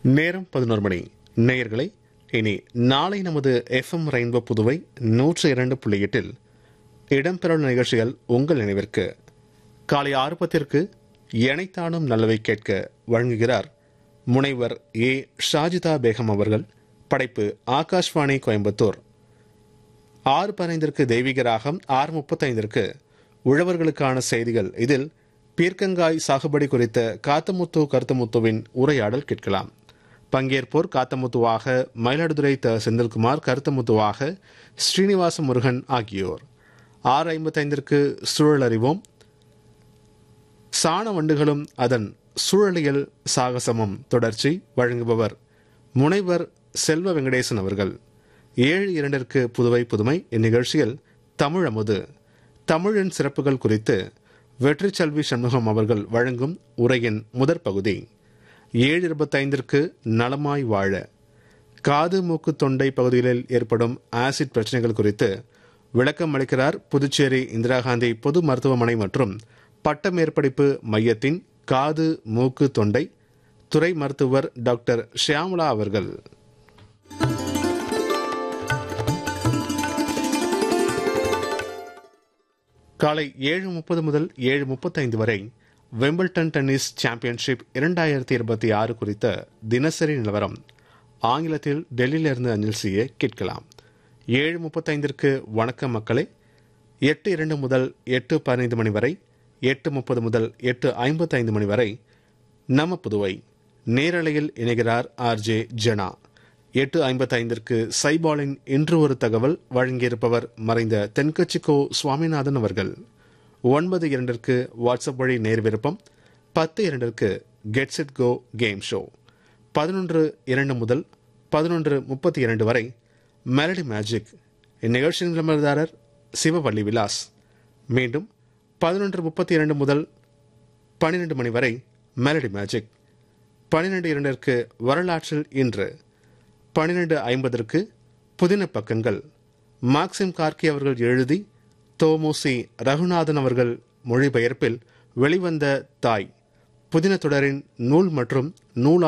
நேரம் பதினோரு மணி நேயர்களை இனி நாளை நமது எஃப்எம் ரெயின்போ புதுவை நூற்று இரண்டு புள்ளி எட்டில் இடம்பெறும் நிகழ்ச்சிகள் உங்கள் நினைவிற்கு காலை ஆறு பத்திற்கு எனைத்தானும் நல்லவை கேட்க வழங்குகிறார் முனைவர் ஏ ஷாஜிதா பேகம் அவர்கள் படைப்பு ஆகாஷ்வாணி கோயம்புத்தூர் ஆறு பதினைந்திற்கு தெய்வீக ராகம் ஆறு முப்பத்தைந்திற்கு உழவர்களுக்கான செய்திகள் இதில் பீர்க்கங்காய் சாகுபடி குறித்த காத்தமுத்து கருத்தமுத்துவின் உரையாடல் கேட்கலாம் பங்கேற்போர் காத்தமுத்துவாக மயிலாடுதுறை த செந்தில்குமார் கருத்தமுத்துவாக ஸ்ரீனிவாச முருகன் ஆகியோர் ஆறு ஐம்பத்தைந்திற்கு சூழல் அறிவோம் சாண வண்டுகளும் அதன் சூழலியல் சாகசமும் தொடர்ச்சி வழங்குபவர் முனைவர் செல்வ வெங்கடேசன் அவர்கள் ஏழு இரண்டிற்கு புதுவை புதுமை இந்நிகழ்ச்சியில் தமிழ் அமுது தமிழின் சிறப்புகள் குறித்து வெற்றி செல்வி சண்முகம் அவர்கள் வழங்கும் உரையின் முதற் பகுதி ஏழு இருபத்தைந்திற்கு நலமாய் வாழ காது மூக்கு தொண்டை பகுதிகளில் ஏற்படும் ஆசிட் பிரச்சனைகள் குறித்து விளக்கம் அளிக்கிறார் புதுச்சேரி இந்திரா காந்தி பொது மருத்துவமனை மற்றும் பட்ட மேற்படிப்பு மையத்தின் காது மூக்கு தொண்டை துறை மருத்துவர் டாக்டர் ஷியாமலா அவர்கள் காலை ஏழு முப்பது முதல் ஏழு முப்பத்தைந்து வரை வெம்பிள்டன் டென்னிஸ் சாம்பியன்ஷிப் இரண்டாயிரத்தி இருபத்தி ஆறு குறித்த தினசரி நிலவரம் ஆங்கிலத்தில் டெல்லியிலிருந்து அஞ்சல் செய்ய கேட்கலாம் ஏழு முப்பத்தைந்திற்கு வணக்கம் மக்களே எட்டு இரண்டு முதல் எட்டு பதினைந்து மணி வரை எட்டு முப்பது முதல் எட்டு ஐம்பத்தைந்து மணி வரை நம்ம புதுவை நேரலையில் இணைகிறார் ஆர்ஜே ஜனா எட்டு ஐம்பத்தைந்திற்கு சைபாலின் இன்று ஒரு தகவல் வழங்கியிருப்பவர் மறைந்த தென்கட்சிக்கோ சுவாமிநாதன் அவர்கள் ஒன்பது இரண்டிற்கு வாட்ஸ்அப் வழி நேர் விருப்பம் பத்து இரண்டிற்கு get set go game show பதினொன்று இரண்டு முதல் பதினொன்று முப்பத்தி இரண்டு வரை மெலடி மேஜிக் இந்நிகழ்ச்சியின் விளம்பரதாரர் சிவவள்ளி விலாஸ் மீண்டும் பதினொன்று முப்பத்தி இரண்டு முதல் பன்னிரண்டு மணி வரை மெலடி மேஜிக் பன்னிரண்டு இரண்டிற்கு வரலாற்றில் இன்று பன்னிரண்டு ஐம்பதற்கு புதின பக்கங்கள் மார்க்சிம் கார்கி அவர்கள் எழுதி தோமுசி ரகுநாதன் அவர்கள் மொழிபெயர்ப்பில் வெளிவந்த தாய் புதின தொடரின் நூல் மற்றும் நூல்